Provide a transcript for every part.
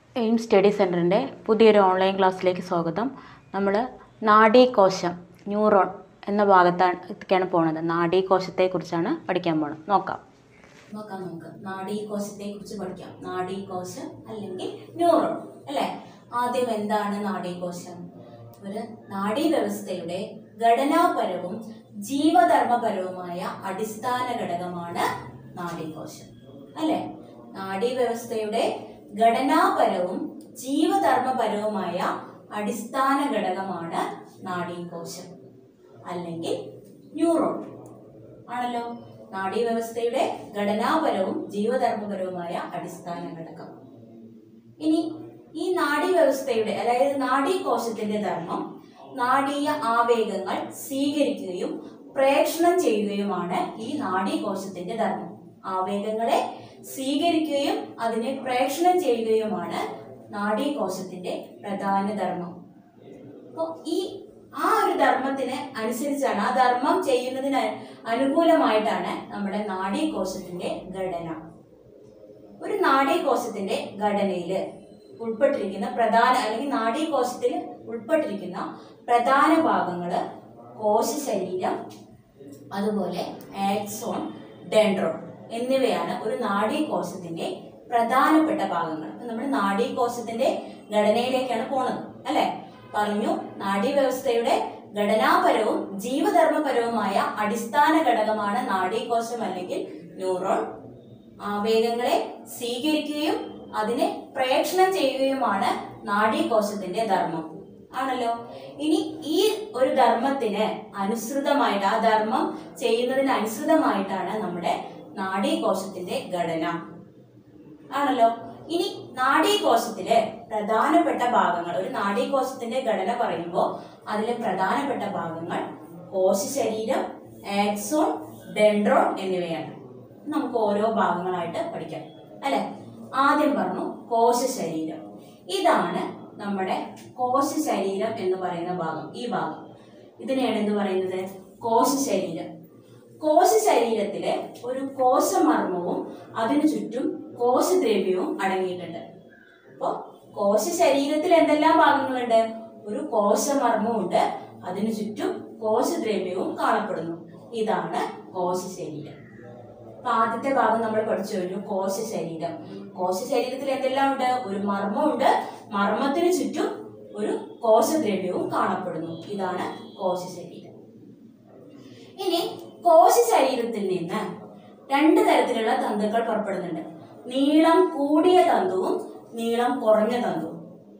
aim study സെൻറ്ററിൻ്റെ പുതിയൊരു online ക്ലാസ്സിലേക്ക് സ്വാഗതം നമ്മൾ നാഡീകോശം ന്യൂറോൺ എന്ന ഭാഗത്തേക്കാണ് പോണത് നാഡീകോശത്തെക്കുറിച്ചാണ് പഠിക്കാൻ പോണത് നോക്കാം നോക്കാം നമുക്ക് നാഡീകോശത്തെ കുറിച്ച് പഠിക്കാം നാഡീകോശം അല്ലെങ്കിൽ ന്യൂറോൺ അല്ലെ ആദ്യം എന്താണ് നാഡീകോശം ഒരു നാഡീവ്യവസ്ഥയുടെ ഘടനാപരവും ജീവധർമ്മപരവുമായ അടിസ്ഥാന ഘടകമാണ് നാഡീകോശം അല്ലെ നാഡീവ്യവസ്ഥയുടെ ഘടനാപരവും ജീവധർമ്മപരവുമായ അടിസ്ഥാന ഘടകമാണ് നാഡീകോശം അല്ലെങ്കിൽ ന്യൂറോൺ ആണല്ലോ നാഡീവ്യവസ്ഥയുടെ ഘടനാപരവും ജീവധർമ്മപരവുമായ അടിസ്ഥാന ഘടകം ഇനി ഈ നാഡീവ്യവസ്ഥയുടെ അതായത് നാഡീകോശത്തിന്റെ ധർമ്മം നാഡീയ ആവേഗങ്ങൾ സ്വീകരിക്കുകയും പ്രേക്ഷണം ചെയ്യുകയുമാണ് ഈ നാഡീകോശത്തിന്റെ ധർമ്മം ആവേഗങ്ങളെ സ്വീകരിക്കുകയും അതിനെ പ്രേക്ഷണം ചെയ്യുകയുമാണ് നാഡീകോശത്തിന്റെ പ്രധാന ധർമ്മം അപ്പോൾ ഈ ആ ഒരു ധർമ്മത്തിന് അനുസരിച്ചാണ് ആ ധർമ്മം ചെയ്യുന്നതിന് അനുകൂലമായിട്ടാണ് നമ്മുടെ നാഡീകോശത്തിന്റെ ഘടന ഒരു നാഡീകോശത്തിന്റെ ഘടനയിൽ ഉൾപ്പെട്ടിരിക്കുന്ന പ്രധാന അല്ലെങ്കിൽ നാഡീകോശത്തിൽ ഉൾപ്പെട്ടിരിക്കുന്ന പ്രധാന ഭാഗങ്ങള് കോശ ശരീരം അതുപോലെ ആക്സോൺ ഡെൻഡ്രോൺ എന്നിവയാണ് ഒരു നാഡീകോശത്തിന്റെ പ്രധാനപ്പെട്ട ഭാഗങ്ങൾ അപ്പൊ നമ്മൾ നാഡീകോശത്തിന്റെ ഘടനയിലേക്കാണ് പോണത് അല്ലെ പറഞ്ഞു നാഡീവ്യവസ്ഥയുടെ ഘടനാപരവും ജീവധർമ്മപരവുമായ അടിസ്ഥാന ഘടകമാണ് നാഡീകോശം അല്ലെങ്കിൽ ന്യൂറോൺ ആവേഗങ്ങളെ സ്വീകരിക്കുകയും അതിനെ പ്രേക്ഷണം ചെയ്യുകയുമാണ് നാഡീകോശത്തിന്റെ ധർമ്മം ആണല്ലോ ഇനി ഈ ഒരു ധർമ്മത്തിന് അനുസൃതമായിട്ട് ആ ധർമ്മം ചെയ്യുന്നതിന് അനുസൃതമായിട്ടാണ് നമ്മുടെ നാഡീകോശത്തിന്റെ ഘടന ആണല്ലോ ഇനി നാഡീകോശത്തിലെ പ്രധാനപ്പെട്ട ഭാഗങ്ങൾ ഒരു നാഡീകോശത്തിന്റെ ഘടന പറയുമ്പോൾ അതിലെ പ്രധാനപ്പെട്ട ഭാഗങ്ങൾ കോശ ശരീരം ആക്സോൺ ഡെൻഡ്രോൺ എന്നിവയാണ് നമുക്ക് ഓരോ ഭാഗങ്ങളായിട്ട് പഠിക്കാം അല്ലെ ആദ്യം പറഞ്ഞു കോശ ശരീരം ഇതാണ് നമ്മുടെ കോശ ശരീരം എന്ന് പറയുന്ന ഭാഗം ഈ ഭാഗം ഇതിനെയാണ് എന്ത് പറയുന്നത് കോശ ശരീരം കോശ ശരീരത്തിലെ ഒരു കോശമർമ്മവും അതിനു ചുറ്റും കോശദ്രവ്യവും അടങ്ങിയിട്ടുണ്ട് അപ്പോൾ കോശ ശരീരത്തിൽ എന്തെല്ലാം ഭാഗങ്ങളുണ്ട് ഒരു കോശമർമ്മമുണ്ട് അതിനു ചുറ്റും കോശദ്രവ്യവും കാണപ്പെടുന്നു ഇതാണ് കോശ ശരീരം അപ്പൊ ആദ്യത്തെ ഭാഗം നമ്മൾ പഠിച്ചു കഴിഞ്ഞു കോശ ശരീരം കോശ ശരീരത്തിൽ എന്തെല്ലാം ഉണ്ട് ഒരു മർമ്മമുണ്ട് മർമ്മത്തിന് ചുറ്റും ഒരു കോശദ്രവ്യവും കാണപ്പെടുന്നു ഇതാണ് കോശ ശരീരം ഇനി കോശ ശരീരത്തിൽ നിന്ന് രണ്ട് തരത്തിലുള്ള തന്തുക്കൾ പുറപ്പെടുന്നുണ്ട് നീളം കൂടിയ തന്തുവും നീളം കുറഞ്ഞ തന്തുവും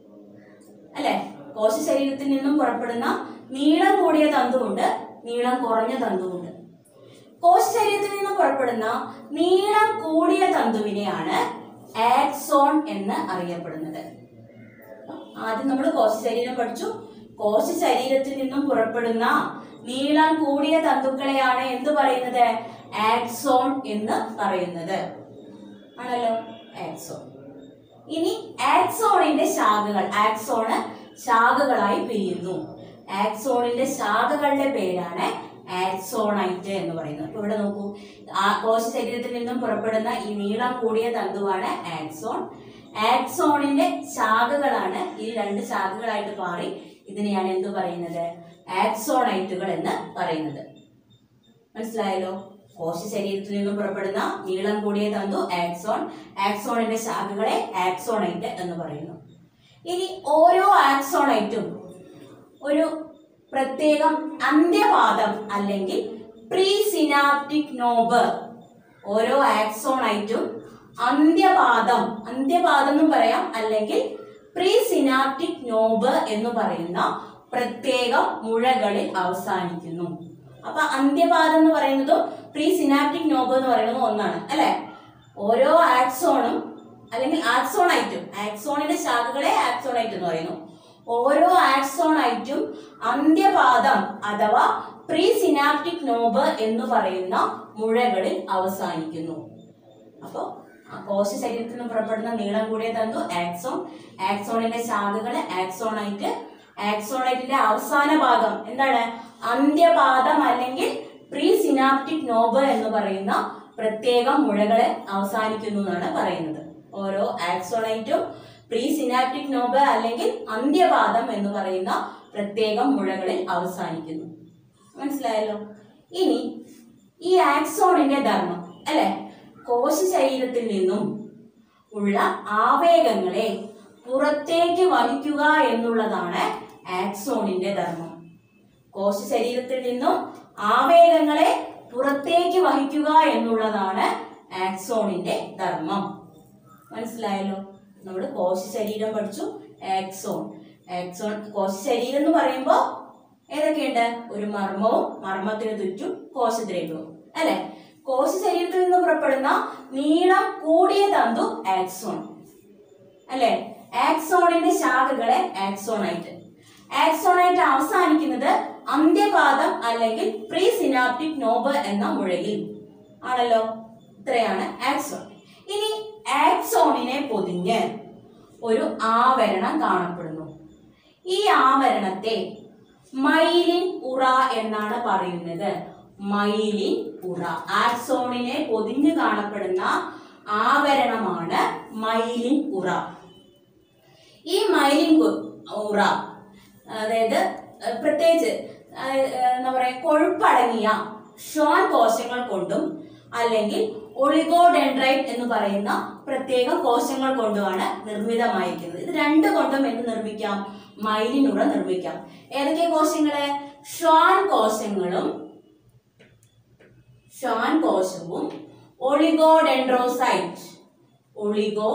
അല്ലെ കോശ ശരീരത്തിൽ നിന്നും പുറപ്പെടുന്ന നീളം കൂടിയ തന്തുവുണ്ട് നീളം കുറഞ്ഞ തന്തുവുണ്ട് കോശ ശരീരത്തിൽ നിന്നും പുറപ്പെടുന്ന നീളം കൂടിയ തന്തുവിനെയാണ് ആക്സോൺ എന്ന് അറിയപ്പെടുന്നത് ആദ്യം നമ്മൾ കോശ ശരീരം പഠിച്ചു കോശ ശരീരത്തിൽ നിന്നും പുറപ്പെടുന്ന നീളം കൂടിയ തന്തുക്കളെയാണ് എന്ത് പറയുന്നത് ആക്സോൺ എന്ന് പറയുന്നത് ആണല്ലോ ആക്സോൺ ഇനി ആക്സോണിന്റെ ശാഖകൾ ആക്സോണ് ശാഖകളായി പിരിയുന്നു ആക്സോണിന്റെ ശാഖകളുടെ പേരാണ് ആക്സോണൈറ്റ് എന്ന് പറയുന്നത് അപ്പൊ ഇവിടെ നോക്കൂ ആ കോശ ശരീരത്തിൽ നിന്നും പുറപ്പെടുന്ന ഈ നീളം കൂടിയ തന്തുവാണ് ആക്സോൺ ആക്സോണിന്റെ ശാഖകളാണ് ഈ രണ്ട് ശാഖകളായിട്ട് മാറി ഇതിനെയാണ് എന്ത് പറയുന്നത് ആക്സോണൈറ്റുകൾ എന്ന് പറയുന്നത് മനസ്സിലായല്ലോ കോശ ശരീരത്തിൽ നിന്നും പുറപ്പെടുന്ന നീളം കൂടിയ തന്തു ആക്സോൺ ആക്സോണിന്റെ ശാഖകളെ ആക്സോണൈറ്റ് എന്ന് പറയുന്നു ഇനി ഓരോ ആക്സോണൈറ്റും ഒരു പ്രത്യേകം അന്ത്യപാദം അല്ലെങ്കിൽ പ്രീ സിനാപ്റ്റിക് നോബ് ഓരോ ആക്സോണൈറ്റും അന്ത്യപാദം അന്ത്യപാദം എന്നും പറയാം അല്ലെങ്കിൽ പ്രീ സിനാപ്റ്റിക് നോബ് എന്ന് പറയുന്ന പ്രത്യേക മുഴകളിൽ അവസാനിക്കുന്നു അപ്പൊ അന്ത്യപാദം എന്ന് പറയുന്നതും പ്രീ സിനാപ്റ്റിക് നോബ് എന്ന് പറയുന്നതും ഒന്നാണ് അല്ലെ ഓരോ ആക്സോണും അല്ലെങ്കിൽ ആക്സോണൈറ്റും ആക്സോണിന്റെ ശാഖകളെ ആക്സോണൈറ്റ് എന്ന് പറയുന്നു ഓരോ ആക്സോണൈറ്റും അന്ത്യപാദം അഥവാ പ്രീ സിനാപ്റ്റിക് നോബ് എന്ന് പറയുന്ന മുഴകളിൽ അവസാനിക്കുന്നു അപ്പോൾ ആ കോശ ശരീരത്തിൽ നിന്ന് പുറപ്പെടുന്ന നീളം കൂടിയ തന്തു ആക്സോൺ ആക്സോണിന്റെ ശാഖകള് ആക്സോണൈറ്റ് ആക്സോണൈറ്റിന്റെ അവസാന ഭാഗം എന്താണ് അന്ത്യപാദം അല്ലെങ്കിൽ പ്രീ സിനാപ്റ്റിക് നോബ് എന്ന് പറയുന്ന പ്രത്യേകം മുഴകളെ അവസാനിക്കുന്നു എന്നാണ് പറയുന്നത് ഓരോ ആക്സോണൈറ്റും പ്രീ സിനാപ്റ്റിക് നോബ് അല്ലെങ്കിൽ അന്ത്യപാദം എന്ന് പറയുന്ന പ്രത്യേകം മുഴകളിൽ അവസാനിക്കുന്നു മനസ്സിലായല്ലോ ഇനി ഈ ആക്സോണിന്റെ ധർമ്മം അല്ലെ കോശ ശരീരത്തിൽ നിന്നും ഉള്ള ആവേഗങ്ങളെ പുറത്തേക്ക് വഹിക്കുക എന്നുള്ളതാണ് ആക്സോണിന്റെ ധർമ്മം കോശ ശരീരത്തിൽ നിന്നും ആവേഗങ്ങളെ പുറത്തേക്ക് വഹിക്കുക എന്നുള്ളതാണ് ആക്സോണിന്റെ ധർമ്മം മനസ്സിലായല്ലോ നമ്മൾ കോശ ശരീരം പഠിച്ചു ആക്സോൺ ആക്സോൺ കോശ ശരീരം എന്ന് പറയുമ്പോൾ ഏതൊക്കെയുണ്ട് ഒരു മർമ്മവും മർമ്മത്തിന് ചുറ്റും കോശദ്രവ്യവും അല്ലെ കോശ ശരീരത്തിൽ നിന്ന് പുറപ്പെടുന്ന നീളം കൂടിയ തന്തു ആക്സോൺ അല്ലെ ആക്സോണിന്റെ ശാഖകളെ ആക്സോണൈറ്റ് ആക്സോണൈറ്റ് അവസാനിക്കുന്നത് അന്ത്യപാദം അല്ലെങ്കിൽ പ്രീ സിനാപ്റ്റിക് നോബ് എന്ന മുഴയിൽ ആണല്ലോ ഇത്രയാണ് ആക്സോൺ ഇനി ആക്സോണിനെ പൊതിഞ്ഞ് ഒരു ആവരണം കാണപ്പെടുന്നു ഈ ആവരണത്തെ മൈലിൻ ഉറ എന്നാണ് പറയുന്നത് മൈലിൻ ഉറ ആക്സോണിനെ പൊതിഞ്ഞ് കാണപ്പെടുന്ന ആവരണമാണ് മൈലിൻ ഉറ ഈ മൈലിൻ കു- ഉറ അതായത് അഹ് പ്രത്യേകിച്ച് അഹ് എന്താ പറയാ കൊഴുപ്പടങ്ങിയ ഷോൺ കോശങ്ങൾ കൊണ്ടും അല്ലെങ്കിൽ ഒളിഗോഡെൻഡ്രൈറ്റ് എന്ന് പറയുന്ന പ്രത്യേക കോശങ്ങൾ കൊണ്ടുമാണ് നിർമ്മിതമായിരിക്കുന്നത് ഇത് രണ്ട് കൊണ്ടും എന്ത് നിർമ്മിക്കാം മൈലിനുറ നിർമ്മിക്കാം ഏതൊക്കെ കോശങ്ങള് ഷ്വാൻ കോശങ്ങളും ഷ്വാൻ കോശവും ഒളിഗോഡെൻഡ്രോസൈറ്റ് ഒളിഗോ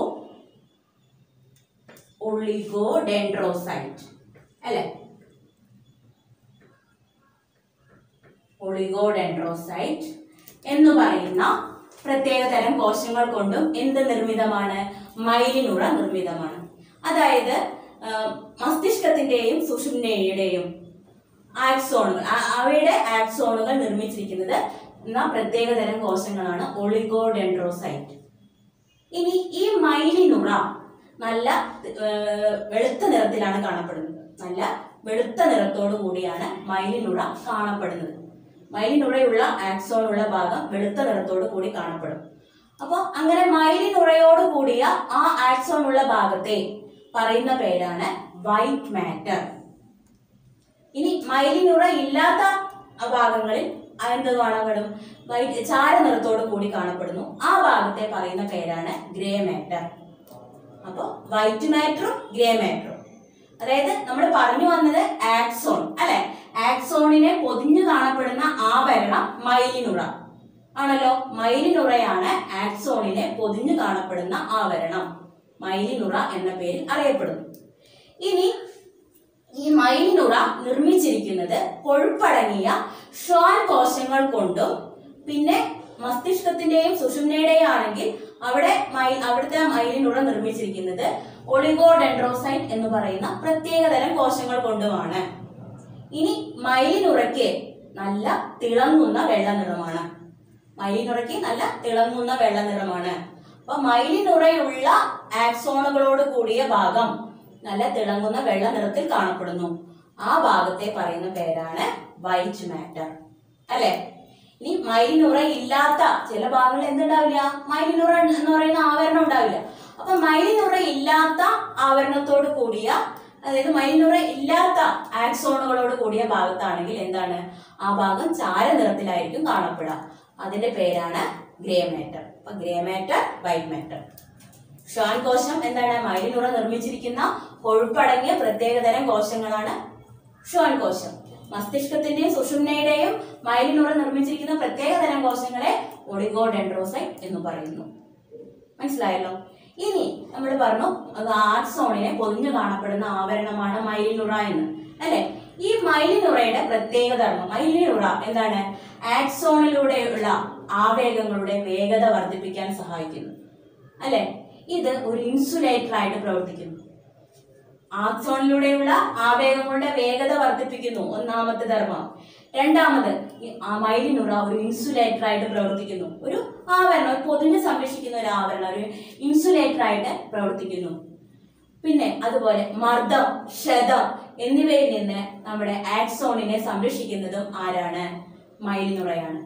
ഒളിഗോഡെൻഡ്രോസൈറ്റ് അല്ലെ ഒളിഗോഡെൻഡ്രോസൈറ്റ് എന്ന് പറയുന്ന പ്രത്യേകതരം കോശങ്ങൾ കൊണ്ടും എന്ത് നിർമ്മിതമാണ് മൈലിനുറ നിർമ്മിതമാണ് അതായത് ആ, മസ്തിഷ്കത്തിന്റെയും സുഷുമ്നയുടെയും ആക്സോണുകൾ ആ- അവയുടെ ആക്സോണുകൾ നിർമ്മിച്ചിരിക്കുന്നത് എന്ന പ്രത്യേകതരം കോശങ്ങളാണ് ഒളിഗോഡെൻഡ്രോസൈറ്റ് ഇനി ഈ മൈലിനുറ നല്ല ഏർ, വെളുത്ത നിറത്തിലാണ് കാണപ്പെടുന്നത് നല്ല വെളുത്ത നിറത്തോടു കൂടിയാണ് മൈലിനുറ കാണപ്പെടുന്നത് മൈലിനുറയുള്ള ആക്സോൺ ഉള്ള ഭാഗം വെളുത്ത നിറത്തോടു കൂടി കാണപ്പെടും അപ്പോൾ അങ്ങനെ മൈലിനുറയോട് കൂടിയ ആ ആക്സോൺ ഉള്ള ഭാഗത്തെ പറയുന്ന പേരാണ് വൈറ്റ് മാറ്റർ ഇനി മൈലിനുറ ഇല്ലാത്ത ആ ഭാഗങ്ങളിൽ എന്ത് കാണപ്പെടും വൈറ്റ് ചാര നിറത്തോട് കൂടി കാണപ്പെടുന്നു ആ ഭാഗത്തെ പറയുന്ന പേരാണ് ഗ്രേ മാറ്റർ അപ്പോൾ വൈറ്റ് മാറ്ററും ഗ്രേ മാറ്ററും അതായത് നമ്മൾ പറഞ്ഞു വന്നത് ആക്സോൺ അല്ലെ ആക്സോണിനെ പൊതിഞ്ഞു കാണപ്പെടുന്ന ആവരണം മൈലിനുറ ആണല്ലോ മൈലിനുറയാണ് ആക്സോണിനെ പൊതിഞ്ഞു കാണപ്പെടുന്ന ആവരണം മൈലിനുറ എന്ന പേരിൽ അറിയപ്പെടുന്നു ഇനി ഈ മൈലിനുറ നിർമ്മിച്ചിരിക്കുന്നത് കൊഴുപ്പടങ്ങിയ ഷ്വാൻ കോശങ്ങൾ കൊണ്ടും പിന്നെ മസ്തിഷ്കത്തിന്റെയും സുഷുമ്നയുടെയും ആണെങ്കിൽ അവിടെ മൈ അവിടുത്തെ മൈലിനുറ നിർമ്മിച്ചിരിക്കുന്നത് ഒളിഗോഡെൻഡ്രോസൈറ്റ് എന്ന് പറയുന്ന പ്രത്യേകതരം കോശങ്ങൾ കൊണ്ടുമാണ് ഇനി മൈലിനുറയ്ക്ക് നല്ല തിളങ്ങുന്ന വെള്ള നിറമാണ് മൈലിനുറയ്ക്ക് നല്ല തിളങ്ങുന്ന വെള്ള നിറമാണ് അപ്പൊ മൈലിനുറയുള്ള ആക്സോണുകളോട് കൂടിയ ഭാഗം നല്ല തിളങ്ങുന്ന വെള്ള നിറത്തിൽ കാണപ്പെടുന്നു ആ ഭാഗത്തെ പറയുന്ന പേരാണ് വൈറ്റ് മാറ്റർ അല്ലെ ഇനി മൈലിനുറ ഇല്ലാത്ത ചില ഭാഗങ്ങളിൽ എന്തുണ്ടാവില്ല മൈലിനുറ എന്ന് പറയുന്ന ആവരണം ഉണ്ടാവില്ല അപ്പൊ മൈലിനുറ ഇല്ലാത്ത ആവരണത്തോട് കൂടിയ അതായത് മൈലിനുറ ഇല്ലാത്ത ആക്സോണുകളോട് കൂടിയ ഭാഗത്താണെങ്കിൽ എന്താണ് ആ ഭാഗം ചാര നിറത്തിലായിരിക്കും കാണപ്പെടുക അതിന്റെ പേരാണ് ഗ്രേ മാറ്റർ അപ്പൊ grey matter white matter Schwann കോശം എന്താണ് മൈലിനുറ നിർമ്മിച്ചിരിക്കുന്ന കൊഴുപ്പടങ്ങിയ പ്രത്യേകതരം കോശങ്ങളാണ് ഷ്വാൻ കോശം മസ്തിഷ്കത്തിന്റെയും സുഷുമ്നയുടെയും മൈലിനുറ നിർമ്മിച്ചിരിക്കുന്ന പ്രത്യേകതരം കോശങ്ങളെ ഒളിഗോഡെൻഡ്രോസൈറ്റ് എന്ന് പറയുന്നു മനസ്സിലായല്ലോ ഇനി നമ്മൾ പറഞ്ഞു അത് ആക്സോണിനെ പൊതിഞ്ഞു കാണപ്പെടുന്ന ആവരണമാണ് മൈലിനുറ എന്ന് അല്ലെ ഈ മൈലിനുറയുടെ പ്രത്യേക ധർമ്മം മൈലിനുറ എന്താണ് ആക്സോണിലൂടെയുള്ള ആവേഗങ്ങളുടെ വേഗത വർദ്ധിപ്പിക്കാൻ സഹായിക്കുന്നു അല്ലെ ഇത് ഒരു ഇൻസുലേറ്റർ ആയിട്ട് പ്രവർത്തിക്കുന്നു ആക്സോണിലൂടെയുള്ള ആവേഗങ്ങളുടെ വേഗത വർദ്ധിപ്പിക്കുന്നു ഒന്നാമത്തെ ധർമ്മം രണ്ടാമത് ഈ ആ മൈലിനുറ ഒരു ഇൻസുലേറ്റർ ആയിട്ട് പ്രവർത്തിക്കുന്നു ഒരു ആവരണം ഒരു പൊതിഞ്ഞ് സംരക്ഷിക്കുന്ന ഒരു ആവരണം ഒരു ഇൻസുലേറ്റർ ആയിട്ട് പ്രവർത്തിക്കുന്നു പിന്നെ അതുപോലെ മർദ്ദം ക്ഷതം എന്നിവയിൽ നിന്ന് നമ്മുടെ ആക്സോണിനെ സംരക്ഷിക്കുന്നതും ആരാണ് മൈലിനുറയാണ്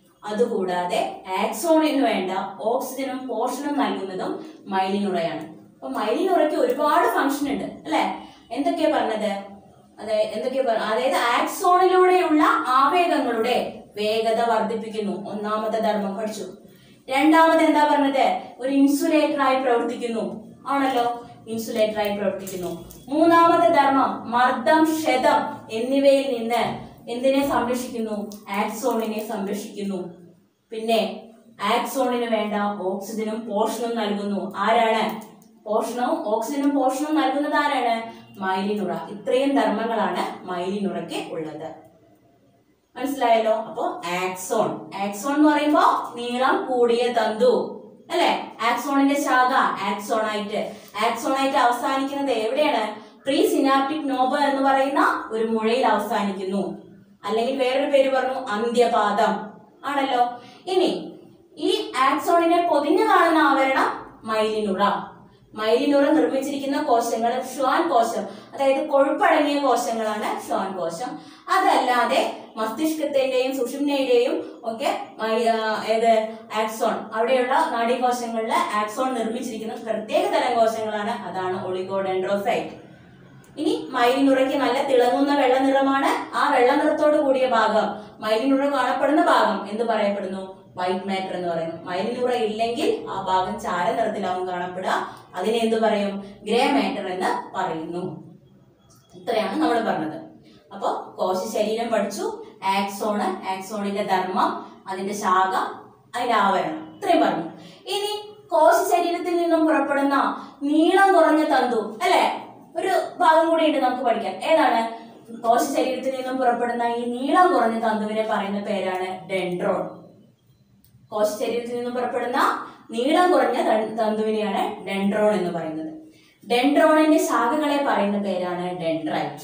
അതുകൂടാതെ ആക്സോണിന് വേണ്ട ഓക്സിജനും പോഷണം നൽകുന്നതും മൈലിനുറയാണ് അപ്പൊ മൈലിനുറയ്ക്ക് ഒരുപാട് ഫംഗ്ഷൻ ഉണ്ട് അല്ലെ എന്തൊക്കെയാ പറഞ്ഞത് അതെ എന്തൊക്കെയാ പറ അതായത് ആക്സോണിലൂടെയുള്ള ആവേഗങ്ങളുടെ വേഗത വർദ്ധിപ്പിക്കുന്നു ഒന്നാമത്തെ ധർമ്മം പഠിച്ചു രണ്ടാമത് എന്താ പറഞ്ഞത് ഒരു ഇൻസുലേറ്റർ ആയി പ്രവർത്തിക്കുന്നു ആണല്ലോ ഇൻസുലേറ്റർ ആയി പ്രവർത്തിക്കുന്നു മൂന്നാമത്തെ ധർമ്മം മർദ്ദം ക്ഷതം എന്നിവയിൽ നിന്ന് എന്തിനെ സംരക്ഷിക്കുന്നു ആക്സോണിനെ സംരക്ഷിക്കുന്നു പിന്നെ ആക്സോണിന് വേണ്ട ഓക്സിജനും പോഷണവും നൽകുന്നു ആരാണ് പോഷണവും ഓക്സിജനും പോഷണവും നൽകുന്നത് ആരാണ് മൈലിനുറ ഇത്രയും ധർമ്മങ്ങളാണ് മൈലിനുറയ്ക്ക് ഉള്ളത് മനസ്സിലായല്ലോ അപ്പോ ആക്സോൺ ആക്സോൺ എന്ന് പറയുമ്പോ നീളം കൂടിയ തന്തു അല്ലെ ആക്സോണിന്റെ ശാഖ ആക്സോണൈറ്റ് ആക്സോണൈറ്റ് അവസാനിക്കുന്നത് എവിടെയാണ് പ്രീ സിനാപ്റ്റിക് നോബ് എന്ന് പറയുന്ന ഒരു മുഴയിൽ അവസാനിക്കുന്നു അല്ലെങ്കിൽ വേറൊരു പേര് പറഞ്ഞു അന്ത്യപാദം ആണല്ലോ ഇനി ഈ ആക്സോണിനെ പൊതിഞ്ഞു കാണുന്ന ആവരണം മൈലിനുറ മൈലിനുറ നിർമ്മിച്ചിരിക്കുന്ന കോശങ്ങൾ ഷ്വാൻ കോശം അതായത് കൊഴുപ്പടങ്ങിയ കോശങ്ങളാണ് ഷ്വാൻ കോശം അതല്ലാതെ മസ്തിഷ്കത്തിന്റെയും സുഷുമ്നയുടെയും ഒക്കെ മൈ- ആ, ഏത് ആക്സോൺ അവിടെയുള്ള നാഡീകോശങ്ങളിലെ ആക്സോൺ നിർമ്മിച്ചിരിക്കുന്ന പ്രത്യേക തരം കോശങ്ങളാണ് അതാണ് ഒളിഗോഡെൻഡ്രോസൈറ്റ് ഇനി മൈലിനുറയ്ക്ക് നല്ല തിളങ്ങുന്ന വെള്ള നിറമാണ് ആ വെള്ള നിറത്തോട് കൂടിയ ഭാഗം മൈലിനുറ കാണപ്പെടുന്ന ഭാഗം എന്ത് പറയപ്പെടുന്നു വൈറ്റ് മാറ്റർ എന്ന് പറയുന്നു മൈലിനുറ ഇല്ലെങ്കിൽ ആ ഭാഗം ചാര നിറത്തിലാവും കാണപ്പെടുക അതിനെ എന്ത് പറയും ഗ്രേ മാറ്റർ എന്ന് പറയുന്നു ഇത്രയാണ് നമ്മൾ പറഞ്ഞത് അപ്പോ കോശ ശരീരം പഠിച്ചു ആക്സോണ് ആക്സോണിന്റെ ധർമ്മം അതിന്റെ ശാഖ അതിന്റെ ആവരണം ഇത്രയും പറഞ്ഞു ഇനി കോശ ശരീരത്തിൽ നിന്നും പുറപ്പെടുന്ന നീളം കുറഞ്ഞ തന്തു അല്ലെ ഒരു ഭാഗം കൂടി ഉണ്ട് നമുക്ക് പഠിക്കാം ഏതാണ് കോശ ശരീരത്തിൽ നിന്നും പുറപ്പെടുന്ന ഈ നീളം കുറഞ്ഞ തന്തുവിനെ പറയുന്ന പേരാണ് ഡെൻഡ്രോൺ കോശ ശരീരത്തിൽ നിന്നും പുറപ്പെടുന്ന നീളം കുറഞ്ഞ ത- തന്തുവിനെയാണ് ഡെൻഡ്രോൺ എന്ന് പറയുന്നത് ഡെൻഡ്രോണിന്റെ ശാഖകളെ പറയുന്ന പേരാണ് ഡെൻഡ്രൈറ്റ്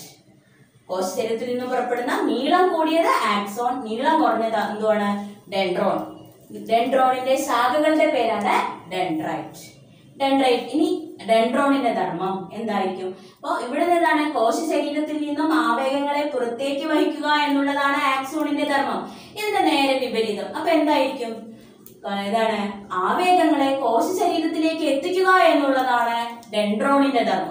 കോശ ശരീരത്തിൽ നിന്നും പുറപ്പെടുന്ന നീളം കൂടിയത് ആക്സോൺ നീളം കുറഞ്ഞ തന്തുവാണ് ഡെൻഡ്രോൺ ഡെൻഡ്രോണിന്റെ ശാഖകളുടെ പേരാണ് ഡെൻഡ്രൈറ്റ് ഡെൻഡ്രൈറ്റ് ഇനി ഡെൻഡ്രോണിന്റെ ധർമ്മം എന്തായിരിക്കും അപ്പൊ ഇവിടെ നിന്നാണ് കോശ ശരീരത്തിൽ നിന്നും ആവേഗങ്ങളെ പുറത്തേക്ക് വഹിക്കുക എന്നുള്ളതാണ് ആക്സോണിന്റെ ധർമ്മം ഇതിന്റെ നേരെ വിപരീതം അപ്പൊ എന്തായിരിക്കും ആ, ഏതാണ് ആവേഗങ്ങളെ കോശ ശരീരത്തിലേക്ക് എത്തിക്കുക എന്നുള്ളതാണ് ഡെൻഡ്രോണിന്റെ ധർമ്മം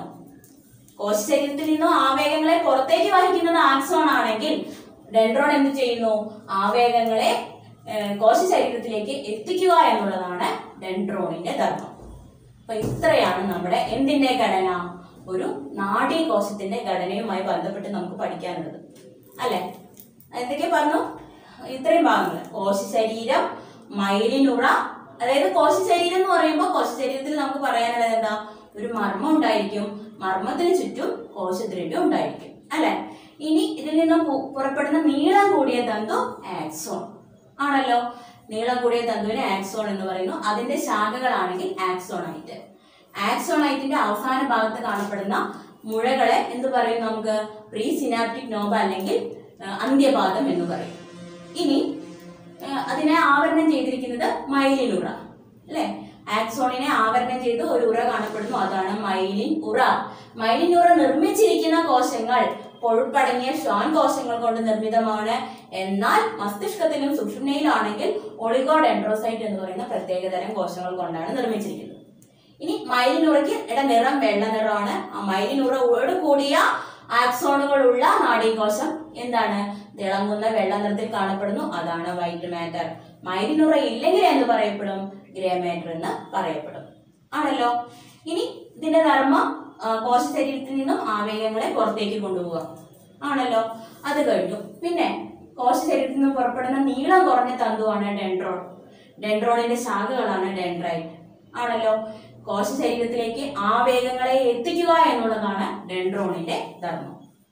കോശ ശരീരത്തിൽ നിന്നും ആവേഗങ്ങളെ പുറത്തേക്ക് വഹിക്കുന്നത് ആക്സോൺ ആണെങ്കിൽ ഡെൻഡ്രോൺ എന്ത് ചെയ്യുന്നു ആവേഗങ്ങളെ ഏഹ്, കോശ ശരീരത്തിലേക്ക് എത്തിക്കുക എന്നുള്ളതാണ് ഡെൻഡ്രോണിന്റെ ധർമ്മം അപ്പൊ ഇത്രയാണ് നമ്മുടെ എന്തിന്റെ ഘടന ഒരു നാഡീകോശത്തിന്റെ ഘടനയുമായി ബന്ധപ്പെട്ട് നമുക്ക് പഠിക്കാനുള്ളത് അല്ലെ എന്തൊക്കെ പറഞ്ഞു ഇത്രയും ഭാഗങ്ങൾ കോശ ശരീരം മൈലിനുറ അതായത് കോശ ശരീരം എന്ന് പറയുമ്പോൾ കോശ ശരീരത്തിൽ നമുക്ക് പറയാനുള്ളത് എന്താ ഒരു മർമ്മം ഉണ്ടായിരിക്കും മർമ്മത്തിന് ചുറ്റും കോശദ്രവ്യം ഉണ്ടായിരിക്കും അല്ലെ ഇനി ഇതിൽ നിന്നും പു- പുറപ്പെടുന്ന നീളം കൂടിയ തന്തു ആക്സോൺ ആണല്ലോ നീളം കൂടിയ തന്തുവിനെ ആക്സോൺ എന്ന് പറയുന്നു അതിന്റെ ശാഖകളാണെങ്കിൽ ആക്സോണൈറ്റ് ആക്സോണൈറ്റിന്റെ അവസാന ഭാഗത്ത് കാണപ്പെടുന്ന മുഴകളെ എന്ത് പറയും നമുക്ക് പ്രീ സിനാപ്റ്റിക് നോബ അല്ലെങ്കിൽ ആ, അന്ത്യപാദം എന്ന് പറയും ഇനി ആ, അതിനെ ആവരണം ചെയ്തിരിക്കുന്നത് മൈലിൻ ഉറ അല്ലെ ആക്സോണിനെ ആവരണം ചെയ്ത് ഒരു ഉറ കാണപ്പെടുന്നു അതാണ് മൈലിൻ ഉറ മൈലിൻ ഉറ നിർമ്മിച്ചിരിക്കുന്ന കോശങ്ങൾ കൊഴുപ്പടങ്ങിയ ഷ്വാൻ കോശങ്ങൾ കൊണ്ട് നിർമ്മിതമാണ് എന്നാൽ മസ്തിഷ്കത്തിലും സുഷുമ്നയിലാണെങ്കിൽ ഒളിഗോഡെൻഡ്രോസൈറ്റ് എന്ന് പറയുന്ന പ്രത്യേകതരം കോശങ്ങൾ കൊണ്ടാണ് നിർമ്മിച്ചിരിക്കുന്നത് ഇനി മൈലിനുറയ്ക്ക് ഇട നിറം വെള്ള നിറമാണ് ആ മൈലിനുറയോട് കൂടിയ ആക്സോണുകളുള്ള നാഡീകോശം എന്താണ് തിളങ്ങുന്ന വെള്ള നിറത്തിൽ കാണപ്പെടുന്നു അതാണ് വൈറ്റ് മാറ്റർ മൈലിനുറ ഇല്ലെങ്കിൽ എന്ന് പറയപ്പെടും ഗ്രേ മാറ്റർ എന്ന് പറയപ്പെടും ആണല്ലോ ഇനി ഇതിന്റെ ധർമ്മം ആ, കോശ ശരീരത്തിൽ നിന്നും ആവേഗങ്ങളെ പുറത്തേക്ക് കൊണ്ടുപോവുക ആണല്ലോ അത് കഴിഞ്ഞു പിന്നെ കോശ ശരീരത്തിൽ നിന്നും പുറപ്പെടുന്ന നീളം കുറഞ്ഞ തന്തുവാണ് ഡെൻഡ്രോൺ ഡെൻഡ്രോണിന്റെ ശാഖകളാണ് ഡെൻഡ്രൈറ്റ് ആണല്ലോ കോശ ശരീരത്തിലേക്ക് ആവേഗങ്ങളെ എത്തിക്കുക എന്നുള്ളതാണ് ഡെൻഡ്രോണിന്റെ ധർമ്മം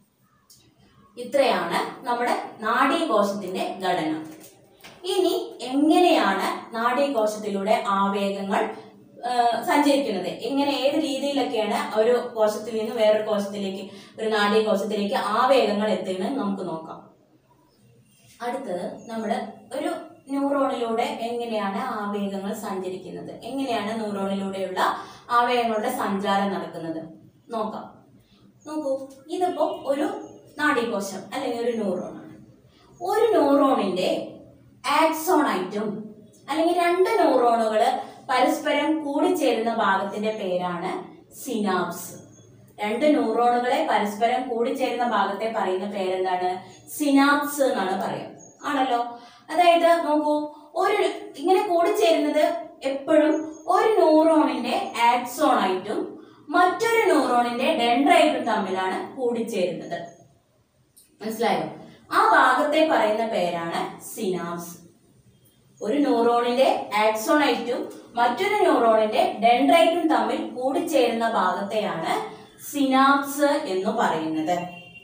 ഇത്രയാണ് നമ്മുടെ നാഡീകോശത്തിന്റെ ഘടന ഇനി എങ്ങനെയാണ് നാഡീകോശത്തിലൂടെ ആവേഗങ്ങൾ ആ, സഞ്ചരിക്കുന്നത് എങ്ങനെ ഏത് രീതിയിലൊക്കെയാണ് ഒരു കോശത്തിൽ നിന്ന് വേറൊരു കോശത്തിലേക്ക് ഒരു നാഡീകോശത്തിലേക്ക് ആവേഗങ്ങൾ എത്തുന്നത് നമുക്ക് നോക്കാം അടുത്തത് നമ്മൾ ഒരു ന്യൂറോണിലൂടെ എങ്ങനെയാണ് ആവേഗങ്ങൾ സഞ്ചരിക്കുന്നത് എങ്ങനെയാണ് ന്യൂറോണിലൂടെയുള്ള ആവേഗങ്ങളുടെ സഞ്ചാരം നടക്കുന്നത് നോക്കാം നോക്കൂ ഇതിപ്പോ ഒരു നാഡീകോശം അല്ലെങ്കിൽ ഒരു ന്യൂറോണാണ് ഒരു ന്യൂറോണിന്റെ ആക്സോണൈറ്റും അല്ലെങ്കിൽ രണ്ട് ന്യൂറോണുകൾ പരസ്പരം കൂടിച്ചേരുന്ന ഭാഗത്തിന്റെ പേരാണ് സിനാപ്സ് രണ്ട് ന്യൂറോണുകളെ പരസ്പരം കൂടിച്ചേരുന്ന ഭാഗത്തെ പറയുന്ന പേരെന്താണ് സിനാപ്സ് എന്നാണ് പറയുക ആണല്ലോ അതായത് നോക്കൂ ഒരു ഇങ്ങനെ കൂടിച്ചേരുന്നത് എപ്പോഴും ഒരു ന്യൂറോണിന്റെ ആക്സോൺ ആയിട്ടും മറ്റൊരു ന്യൂറോണിന്റെ ഡെൻഡ്രൈറ്റും തമ്മിലാണ് കൂടിച്ചേരുന്നത് മനസ്സിലായോ ആ ഭാഗത്തെ പറയുന്ന പേരാണ് സിനാപ്സ് ഒരു ന്യൂറോണിന്റെ ആക്സോണൈറ്റും മറ്റൊരു ന്യൂറോണിന്റെ ഡെൻഡ്രൈറ്റും തമ്മിൽ കൂടിച്ചേരുന്ന ഭാഗത്തെയാണ് സിനാപ്സ് എന്ന് പറയുന്നത്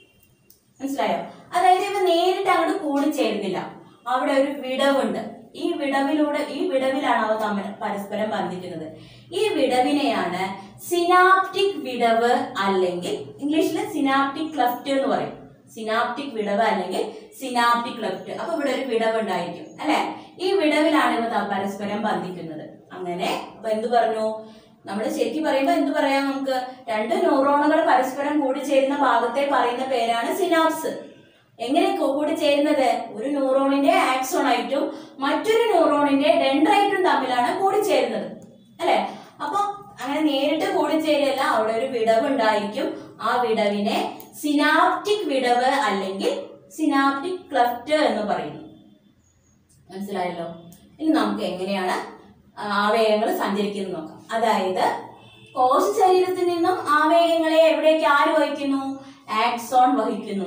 മനസ്സിലായോ അതായത് ഇവ നേരിട്ട് അങ്ങോട്ട് കൂടിച്ചേരുന്നില്ല അവിടെ ഒരു വിടവുണ്ട് ഈ വിടവിലൂടെ ഈ വിടവിലാണ് അവ തമ്മിൽ പരസ്പരം ബന്ധിക്കുന്നത് ഈ വിടവിനെയാണ് സിനാപ്റ്റിക് വിടവ് അല്ലെങ്കിൽ ഇംഗ്ലീഷിൽ സിനാപ്റ്റിക് ക്ലഫ്റ്റ് എന്ന് പറയും സിനാപ്റ്റിക് വിടവ് അല്ലെങ്കിൽ സിനാപ്റ്റിക് ക്ലഫ്റ്റ് അപ്പൊ ഇവിടെ ഒരു വിടവ് ഉണ്ടായിരിക്കും അല്ലെ ഈ വിടവിലാണ് ഇവ ത- പരസ്പരം ബന്ധിക്കുന്നത് അങ്ങനെ അപ്പൊ എന്ത് പറഞ്ഞു നമ്മൾ ശരിക്കും പറയുമ്പോൾ എന്ത് പറയാം നമുക്ക് രണ്ട് ന്യൂറോണുകൾ പരസ്പരം കൂടിച്ചേരുന്ന ഭാഗത്തെ പറയുന്ന പേരാണ് സിനാപ്സ് എങ്ങനെ കൂ- കൂടിച്ചേരുന്നത് ഒരു ന്യൂറോണിന്റെ ആക്സോണായിട്ടും മറ്റൊരു ന്യൂറോണിന്റെ ഡെൻഡ്രൈറ്റും തമ്മിലാണ് കൂടിച്ചേരുന്നത് അല്ലെ അപ്പൊ അങ്ങനെ നേരിട്ട് കൂടിച്ചേരല്ല അവിടെ ഒരു വിടവ് ഉണ്ടായിരിക്കും ആ വിടവിനെ സിനാപ്റ്റിക് വിടവ് അല്ലെങ്കിൽ സിനാപ്റ്റിക് ക്ലഫ്റ്റ് എന്ന് പറയുന്നു മനസ്സിലായല്ലോ ഇനി നമുക്ക് എങ്ങനെയാണ് ആവേഗങ്ങൾ സഞ്ചരിക്കുന്നത് നോക്കാം അതായത് കോശ ശരീരത്തിൽ നിന്നും ആവേഗങ്ങളെ എവിടേക്ക് ആര് വഹിക്കുന്നു ആക്സോൺ വഹിക്കുന്നു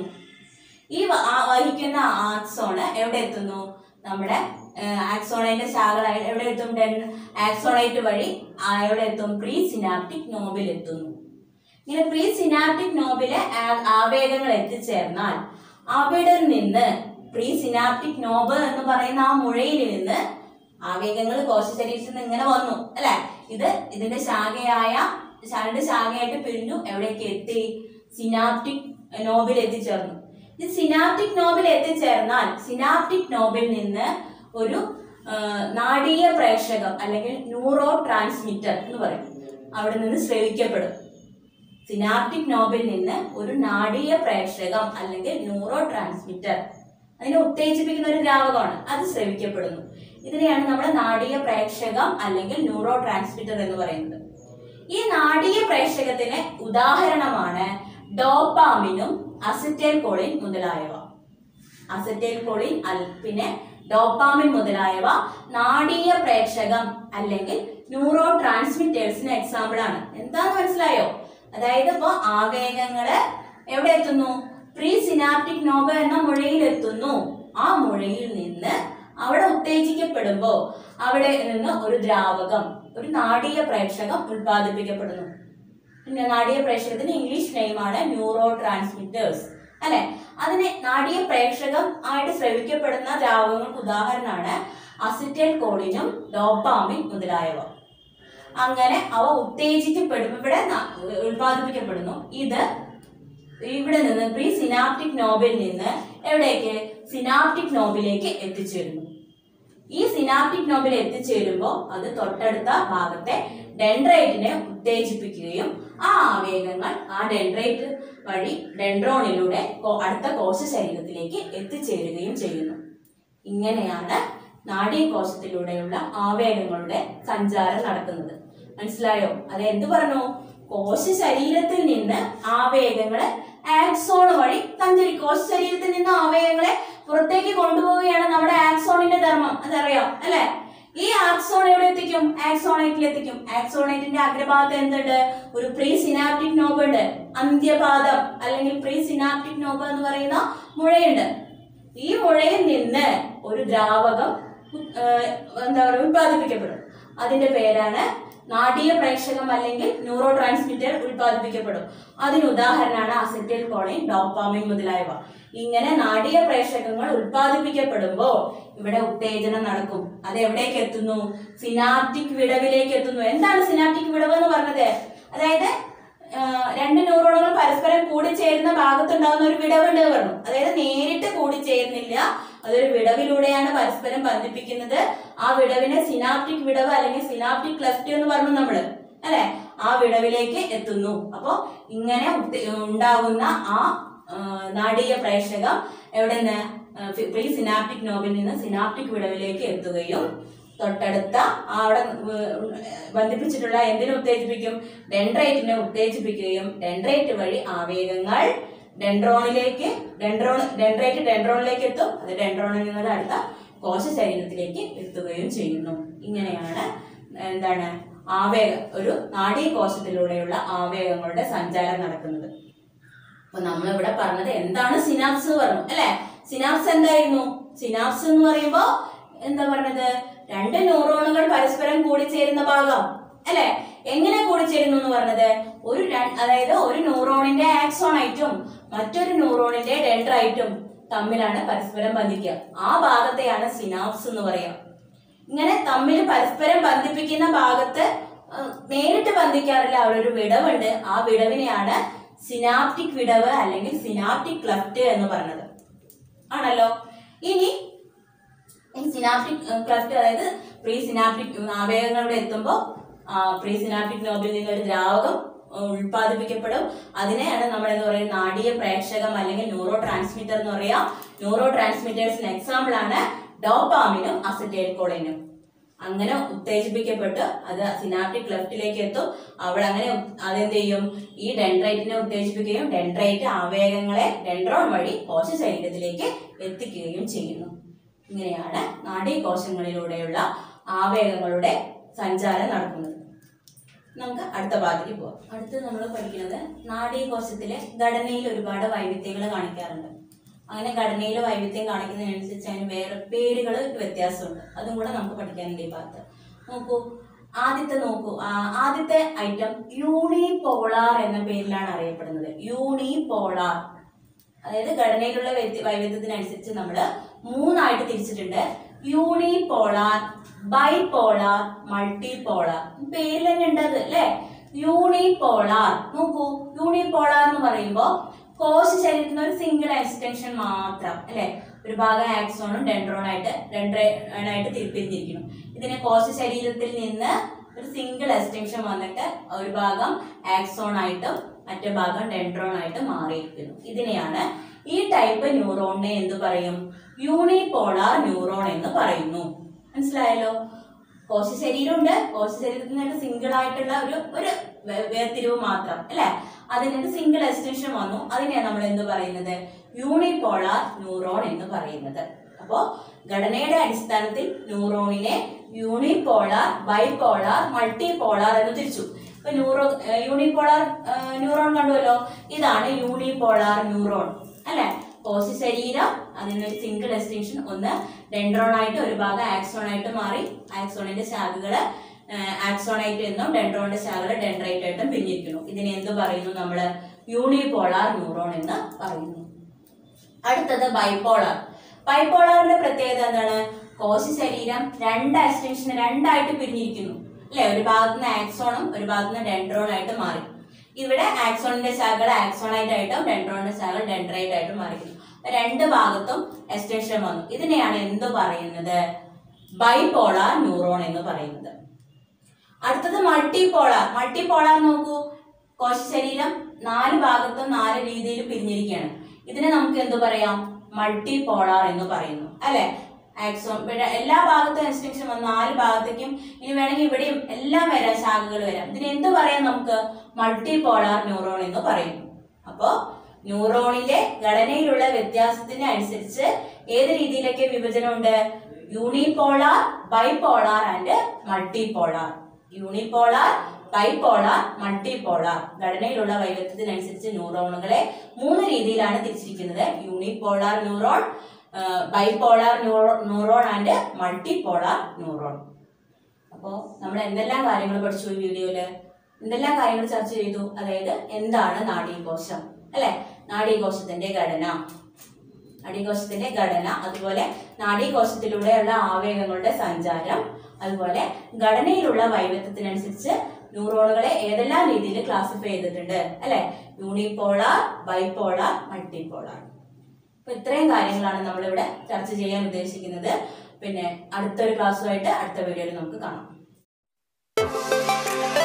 ഈ വ- ആ വഹിക്കുന്ന ആക്സോണ് എവിടെ എത്തുന്നു നമ്മുടെ ആക്സോണൈന്റെ ശാഖകൾ എവിടെ എത്തും ഡെൻ ആക്സോണൈറ്റ് വഴി ആ എവിടെ എത്തും പ്രീ സിനാപ്റ്റിക് നോബിൽ എത്തുന്നു ഇങ്ങനെ പ്രീ സിനാപ്റ്റിക് നോബിലെ ആ- ആവേഗങ്ങൾ എത്തിച്ചേർന്നാൽ അവിടെ നിന്ന് പ്രീ സിനാപ്റ്റിക് നോബ് എന്ന് പറയുന്ന ആ മുഴയിൽ നിന്ന് ആവേഗങ്ങൾ കോശ ശരീരത്തിൽ നിന്ന് ഇങ്ങനെ വന്നു അല്ലെ ഇത് ഇതിന്റെ ശാഖയായ രണ്ട് ശാഖയായിട്ട് പിരിഞ്ഞു എവിടേക്ക് എത്തി സിനാപ്റ്റിക് നോബിൽ എത്തിച്ചേർന്നു ഈ സിനാപ്റ്റിക് നോബിൽ എത്തിച്ചേർന്നാൽ സിനാപ്റ്റിക് നോബിൽ നിന്ന് ഒരു ആ, നാഡീയ പ്രേക്ഷകം അല്ലെങ്കിൽ ന്യൂറോ ട്രാൻസ്മിറ്റർ എന്ന് പറയും അവിടെ നിന്ന് ശ്രവിക്കപ്പെടും സിനാപ്റ്റിക് നോബിൽ നിന്ന് ഒരു നാഡീയ പ്രേക്ഷകം അല്ലെങ്കിൽ ന്യൂറോ ട്രാൻസ്മിറ്റർ അതിനെ ഉത്തേജിപ്പിക്കുന്ന ഒരു ദ്രാവകമാണ് അത് ശ്രവിക്കപ്പെടുന്നു ഇതിനെയാണ് നമ്മൾ നാഡീയ പ്രേക്ഷകം അല്ലെങ്കിൽ ന്യൂറോ ട്രാൻസ്മിറ്റർ എന്ന് പറയുന്നത് ഈ നാഡീയ പ്രേക്ഷകത്തിന് ഉദാഹരണമാണ് ഡോപ്പാമിനും അസിറ്റൈൽ കോളിൻ മുതലായവ അസറ്റൈൽ കോളിൻ അൽ- പിന്നെ ഡോപ്പാമിൻ മുതലായവ നാഡീയ പ്രേക്ഷകം അല്ലെങ്കിൽ ന്യൂറോ ട്രാൻസ്മിറ്റേഴ്സിന് എക്സാമ്പിൾ ആണ് എന്താന്ന് മനസ്സിലായോ അതായത് ഇപ്പോ ആവേഗങ്ങള് എവിടെ എത്തുന്നു പ്രീ സിനാപ്റ്റിക് നോബ് എന്ന മുഴയിൽ എത്തുന്നു ആ മുഴയിൽ നിന്ന് അവിടെ ഉത്തേജിക്കപ്പെടുമ്പോ അവിടെ നിന്ന് ഒരു ദ്രാവകം ഒരു നാഡീയ പ്രേക്ഷകം ഉത്പാദിപ്പിക്കപ്പെടുന്നു പിന്നെ നാഡീയ പ്രേക്ഷകത്തിന് ഇംഗ്ലീഷ് നെയിമാണ് ന്യൂറോ ട്രാൻസ്മിറ്റേഴ്സ് അല്ലെ അതിനെ നാഡീയ പ്രേക്ഷകം ആയിട്ട് ശ്രവിക്കപ്പെടുന്ന ദ്രാവകങ്ങൾക്ക് ഉദാഹരണമാണ് അസിറ്റൈൽ കോളിനും ഡോപ്പാമിൻ മുതലായവ അങ്ങനെ അവ ഉത്തേജിക്കപ്പെടും ഇവിടെ ന- ഉത്പാദിപ്പിക്കപ്പെടുന്നു ഇത് ഇവിടെ നിന്ന് പ്രീ സിനാപ്റ്റിക് നോബിൽ നിന്ന് എവിടേക്ക് സിനാപ്റ്റിക് നോബിലേക്ക് എത്തിച്ചേരുന്നു ഈ സിനാപ്റ്റിക് നോബിൽ എത്തിച്ചേരുമ്പോൾ അത് തൊട്ടടുത്ത ഭാഗത്തെ ഡെൻഡ്രൈറ്റിനെ ഉത്തേജിപ്പിക്കുകയും ആ ആവേഗങ്ങൾ ആ ഡെൻഡ്രൈറ്റ് വഴി ഡെൻഡ്രോണിലൂടെ കോ- അടുത്ത കോശ ശരീരത്തിലേക്ക് എത്തിച്ചേരുകയും ചെയ്യുന്നു ഇങ്ങനെയാണ് നാഡീകോശത്തിലൂടെയുള്ള ആവേഗങ്ങളുടെ സഞ്ചാരം നടക്കുന്നത് മനസ്സിലായോ അത് എന്ത് പറഞ്ഞു കോശ ശരീരത്തിൽ നിന്ന് ആവേഗങ്ങള് ആക്സോൺ വഴി സഞ്ചരി കോശ ശരീരത്തിൽ നിന്ന് ആവേഗങ്ങളെ പുറത്തേക്ക് കൊണ്ടുപോവുകയാണ് നമ്മുടെ ആക്സോണിന്റെ ധർമ്മം അതറിയാം അല്ലെ ഈ ആക്സോൺ എവിടെ എത്തിക്കും ആക്സോണൈറ്റിൽ എത്തിക്കും ആക്സോണൈറ്റിന്റെ അഗ്രഭാഗത്ത് എന്തുണ്ട് ഒരു പ്രീ സിനാപ്റ്റിക് നോബ് ഉണ്ട് അന്ത്യപാദം അല്ലെങ്കിൽ പ്രീ സിനാപ്റ്റിക് നോബ് എന്ന് പറയുന്ന മുഴയുണ്ട് ഈ മുഴയിൽ നിന്ന് ഒരു ദ്രാവകം ഉ- ഏഹ് എന്താ പറയുക ഉത്പാദിപ്പിക്കപ്പെടും അതിന്റെ പേരാണ് നാഡീയ പ്രേക്ഷകം അല്ലെങ്കിൽ ന്യൂറോ ട്രാൻസ്മിറ്റർ ഉത്പാദിപ്പിക്കപ്പെടും അതിന് ഉദാഹരണമാണ് അസറ്റൈൽ കോളിൻ ഡോപ്പാമിൻ മുതലായവ ഇങ്ങനെ നാഡീയ പ്രേക്ഷകങ്ങൾ ഉത്പാദിപ്പിക്കപ്പെടുമ്പോൾ ഇവിടെ ഉത്തേജനം നടക്കും അത് എവിടേക്ക് എത്തുന്നു സിനാപ്റ്റിക് വിടവിലേക്ക് എത്തുന്നു എന്താണ് സിനാപ്റ്റിക് വിടവ് എന്ന് പറഞ്ഞത് അതായത് ആഹ് രണ്ട് ന്യൂറോണുകൾ പരസ്പരം കൂടിച്ചേരുന്ന ഭാഗത്തുണ്ടാകുന്ന ഒരു വിടവുണ്ട് എന്ന് പറഞ്ഞു അതായത് നേരിട്ട് കൂടിച്ചേരുന്നില്ല അതൊരു വിടവിലൂടെയാണ് പരസ്പരം ബന്ധിപ്പിക്കുന്നത് ആ വിടവിനെ സിനാപ്റ്റിക് വിടവ് അല്ലെങ്കിൽ സിനാപ്റ്റിക് ക്ലഫ്റ്റ് എന്ന് പറഞ്ഞു നമ്മള് അല്ലെ ആ വിടവിലേക്ക് എത്തുന്നു അപ്പോ ഇങ്ങനെ ഉത്ത- ഉണ്ടാകുന്ന ആ ആഹ് നാഡീയ പ്രേക്ഷകം എവിടെ നിന്ന് പ്രീ സിനാപ്റ്റിക് നോബിൽ നിന്ന് സിനാപ്റ്റിക് വിടവിലേക്ക് എത്തുകയും തൊട്ടടുത്ത ആ അവിടെ ഉം, ബന്ധിപ്പിച്ചിട്ടുള്ള എന്തിനെ ഉത്തേജിപ്പിക്കും ഡെൻഡ്രൈറ്റിനെ ഉത്തേജിപ്പിക്കുകയും ഡെൻഡ്രൈറ്റ് വഴി ആവേഗങ്ങൾ ഡെൻഡ്രോണിലേക്ക് ഡെൻഡ്രോൺ ഡെൻഡ്രൈറ്റ് ഡെൻഡ്രോണിലേക്ക് എത്തും അത് ഡെൻഡ്രോണിൽ നിന്ന് അടുത്ത കോശ ശരീരത്തിലേക്ക് എത്തുകയും ചെയ്യുന്നു ഇങ്ങനെയാണ് എന്താണ് ആവേഗ ഒരു നാഡീകോശത്തിലൂടെയുള്ള ആവേഗങ്ങളുടെ സഞ്ചാരം നടക്കുന്നത് അപ്പൊ നമ്മളിവിടെ പറഞ്ഞത് എന്താണ് സിനാപ്സ് പറഞ്ഞു അല്ലെ സിനാപ്സ് എന്തായിരുന്നു സിനാപ്സ് എന്ന് പറയുമ്പോ എന്താ പറഞ്ഞത് രണ്ട് ന്യൂറോണുകൾ പരസ്പരം കൂടിച്ചേരുന്ന ഭാഗം അല്ലെ എങ്ങനെ കൂടിച്ചേരുന്നു എന്ന് പറഞ്ഞത് ഒരു ര- അതായത് ഒരു ന്യൂറോണിന്റെ ആക്സോണൈറ്റും മറ്റൊരു ന്യൂറോണിന്റെ ഡെൻഡ്രൈറ്റും തമ്മിലാണ് പരസ്പരം ബന്ധിക്കുക ആ ഭാഗത്തെയാണ് സിനാപ്സ് എന്ന് പറയാം ഇങ്ങനെ തമ്മിൽ പരസ്പരം ബന്ധിപ്പിക്കുന്ന ഭാഗത്ത് ആ, നേരിട്ട് ബന്ധിക്കാറില്ല അവിടെ ഒരു വിടവുണ്ട് ആ വിടവിനെയാണ് സിനാപ്റ്റിക് വിടവ് അല്ലെങ്കിൽ സിനാപ്റ്റിക് ക്ലഫ്റ്റ് എന്ന് പറയുന്നത് ആണല്ലോ ഇനി ഈ സിനാപ്റ്റിക് ക്ലഫ്റ്റ് അതായത് പ്രീ സിനാപ്റ്റിക് ആവേഗങ്ങളുടെ എത്തുമ്പോൾ പ്രീ സിനാപ്റ്റിക് നോബിൽ നിന്ന് ഒരു ദ്രാവകം ഉം, ഉൽപ്പാദിപ്പിക്കപ്പെടും അതിനെയാണ് നമ്മൾ എന്താ പറയുക നാടീയ പ്രേക്ഷകം അല്ലെങ്കിൽ ന്യൂറോ ട്രാൻസ്മിറ്റർ എന്ന് പറയാം ന്യൂറോ ട്രാൻസ്മിറ്റേഴ്സിന് എക്സാമ്പിൾ ആണ് ഡോപ്പാമിനും അസറ്റൈൽ കോളിനും അങ്ങനെ ഉത്തേജിപ്പിക്കപ്പെട്ട് അത് സിനാപ്റ്റിക് ക്ലഫ്റ്റിലേക്ക് എത്തും അവിടെ അങ്ങനെ ഉ- അതെന്ത് ചെയ്യും ഈ ഡെൻഡ്രൈറ്റിനെ ഉത്തേജിപ്പിക്കുകയും ഡെൻഡ്രൈറ്റ് ആവേഗങ്ങളെ ഡെൻഡ്രോൺ വഴി കോശ ശരീരത്തിലേക്ക് എത്തിക്കുകയും ചെയ്യുന്നു ഇങ്ങനെയാണ് നാഡീകോശങ്ങളിലൂടെയുള്ള ആവേഗങ്ങളുടെ സഞ്ചാരം നടക്കുന്നത് നമുക്ക് അടുത്ത ഭാഗത്തേക്ക് പോവാം അടുത്ത് നമ്മൾ പഠിക്കുന്നത് നാഡീകോശത്തിലെ ഘടനയിൽ ഒരുപാട് വൈവിധ്യങ്ങൾ കാണിക്കാറുണ്ട് അങ്ങനെ ഘടനയിൽ വൈവിധ്യം കാണിക്കുന്നതിനനുസരിച്ച് അതിന് വേറെ പേരുകൾ വ്യത്യാസമുണ്ട് അതും കൂടെ നമുക്ക് പഠിക്കാനുണ്ട് ഈ ഭാഗത്ത് നോക്കൂ ആദ്യത്തെ നോക്കൂ ആ, ആദ്യത്തെ ഐറ്റം യൂണിപോളാർ എന്ന പേരിലാണ് അറിയപ്പെടുന്നത് യൂണിപോളാർ അതായത് ഘടനയിലുള്ള വ്യത്യ- വൈവിധ്യത്തിനനുസരിച്ച് നമ്മൾ മൂന്നായിട്ട് തിരിച്ചിട്ടുണ്ട് യൂണിപോളാർ ബൈപോളാർ മൾട്ടിപോളാർ പേരിൽ തന്നെ ഉണ്ട് അത് അല്ലേ യൂണിപോളാർ നോക്കൂ യൂണിപോളാർ എന്ന് പറയുമ്പോൾ കോശ ശരീരത്തിന് ഒരു സിംഗിൾ എക്സ്റ്റൻഷൻ മാത്രം അല്ലെ ഒരു ഭാഗം ആക്സോണും ഡെൻഡ്രോണായിട്ട് ഡെൻഡ്രോണായിട്ട് തിരിപ്പിരിഞ്ഞിരിക്കുന്നു ഇതിനെ കോശ ശരീരത്തിൽ നിന്ന് ഒരു സിംഗിൾ എക്സ്റ്റൻഷൻ വന്നിട്ട് ഒരു ഭാഗം ആക്സോൺ ആയിട്ടും മറ്റേ ഭാഗം ഡെൻഡ്രോൺ ആയിട്ട് മാറിയിരിക്കുന്നു ഇതിനെയാണ് ഈ ടൈപ്പ് ന്യൂറോണിനെ എന്ത് പറയും യൂണിപോളാർ ന്യൂറോൺ എന്ന് പറയുന്നു മനസ്സിലായല്ലോ കോശ ശരീരമുണ്ട് കോശ ശരീരത്തിൽ നിന്ന് സിംഗിൾ ആയിട്ടുള്ള ഒരു ഒരു വേ- വേർതിരിവ് മാത്രം അല്ലെ അതിനൊരു സിംഗിൾ എക്സ്റ്റൻഷൻ വന്നു അതിനെയാണ് നമ്മൾ എന്ത് പറയുന്നത് യൂണിപോളാർ ന്യൂറോൺ എന്ന് പറയുന്നത് അപ്പോ ഘടനയുടെ അടിസ്ഥാനത്തിൽ ന്യൂറോണിനെ യൂണിപോളാർ ബൈപോളാർ മൾട്ടിപോളാർ എന്ന് തിരിച്ചു ഇപ്പൊ ന്യൂറോ യൂണിപോളാർ ന്യൂറോൺ കണ്ടുവല്ലോ ഇതാണ് യൂണിപോളാർ ന്യൂറോൺ അല്ലെ കോശ ശരീരം അതിനൊരു സിംഗിൾ എക്സ്റ്റൻഷൻ ഒന്ന് ഡെൻഡ്രോൺ ആയിട്ട് ഒരു ഭാഗം ആക്സോൺ ആയിട്ട് മാറി ആക്സോണിന്റെ ശാഖകള് ആക്സോണൈറ്റ് എന്നും ഡെൻഡ്രോണിന്റെ ശാഖകൾ ഡെൻഡ്രൈറ്റ് ആയിട്ടും പിരിഞ്ഞിരിക്കുന്നു ഇതിനെ എന്ത് പറയുന്നു നമ്മള് യൂണിപോളാർ ന്യൂറോൺ എന്ന് പറയുന്നു അടുത്തത് ബൈപോളാർ ബൈപോളാറിന്റെ പ്രത്യേകത എന്താണ് കോശ ശരീരം രണ്ട് എക്സ്റ്റൻഷൻ രണ്ടായിട്ട് പിരിഞ്ഞിരിക്കുന്നു അല്ലെ ഒരു ഭാഗത്ത് നിന്ന് ആക്സോണും ഒരു ഭാഗത്ത് നിന്ന് ഡെൻഡ്രോൺ ആയിട്ട് മാറി ഇവിടെ ആക്സോണിന്റെ ശാഖകൾ ആക്സോണൈറ്റ് ആയിട്ടും ഡെൻഡ്രോണിന്റെ ശാഖകൾ ഡെൻഡ്രൈറ്റ് ആയിട്ടും മാറിക്കുന്നു രണ്ട് ഭാഗത്തും എക്സ്റ്റൻഷൻ വന്നു ഇതിനെയാണ് എന്ത് പറയുന്നത് ബൈപോളാർ ന്യൂറോൺ എന്ന് പറയുന്നത് അടുത്തത് മൾട്ടിപോളാർ മൾട്ടിപോളാർ നോക്കൂ കോശ ശരീരം നാല് ഭാഗത്തും നാല് രീതിയിൽ പിരിഞ്ഞിരിക്കുകയാണ് ഇതിനെ നമുക്ക് എന്ത് പറയാം മൾട്ടിപോളാർ എന്ന് പറയുന്നു അല്ലെ ആക്സോൺ ഇവിടെ എല്ലാ ഭാഗത്തും എക്സ്റ്റൻഷൻ വന്നു നാല് ഭാഗത്തേക്കും ഇനി വേണമെങ്കിൽ ഇവിടെയും എല്ലാം വരാം ശാഖകൾ വരാം ഇതിനെ എന്ത് പറയാം നമുക്ക് മൾട്ടിപോളാർ ന്യൂറോൺ എന്ന് പറയുന്നു അപ്പോ ന്യൂറോണിന്റെ ഘടനയിലുള്ള വ്യത്യാസത്തിന് അനുസരിച്ച് ഏത് രീതിയിലൊക്കെ വിഭജനമുണ്ട് unipolar bipolar and multipolar unipolar bipolar multipolar ഘടനയിലുള്ള വൈവിധ്യത്തിനനുസരിച്ച് ന്യൂറോണുകളെ മൂന്ന് രീതിയിലാണ് തിരിച്ചിരിക്കുന്നത് unipolar neuron bipolar neuron and multipolar neuron അപ്പോൾ നമ്മൾ എന്തെല്ലാം കാര്യങ്ങൾ പഠിച്ചു ഈ വീഡിയോയില് എന്തെല്ലാം കാര്യങ്ങൾ ചർച്ച ചെയ്തു അതായത് എന്താണ് നാഡീകോശം അല്ലെ നാഡീകോശത്തിന്റെ ഘടന നാഡീകോശത്തിന്റെ ഘടന അതുപോലെ നാഡീകോശത്തിലൂടെയുള്ള ആവേഗങ്ങളുടെ സഞ്ചാരം അതുപോലെ ഘടനയിലുള്ള വൈവിധ്യത്തിനനുസരിച്ച് ന്യൂറോണുകളെ ഏതെല്ലാം രീതിയിൽ ക്ലാസിഫൈ ചെയ്തിട്ടുണ്ട് അല്ലെ യൂണിപോളാർ ബൈപോളാർ മൾട്ടിപോളാർ അപ്പൊ ഇത്രയും കാര്യങ്ങളാണ് നമ്മളിവിടെ ചർച്ച ചെയ്യാൻ ഉദ്ദേശിക്കുന്നത് പിന്നെ അടുത്തൊരു ക്ലാസ്സുമായിട്ട് അടുത്ത വീഡിയോയിൽ നമുക്ക് കാണാം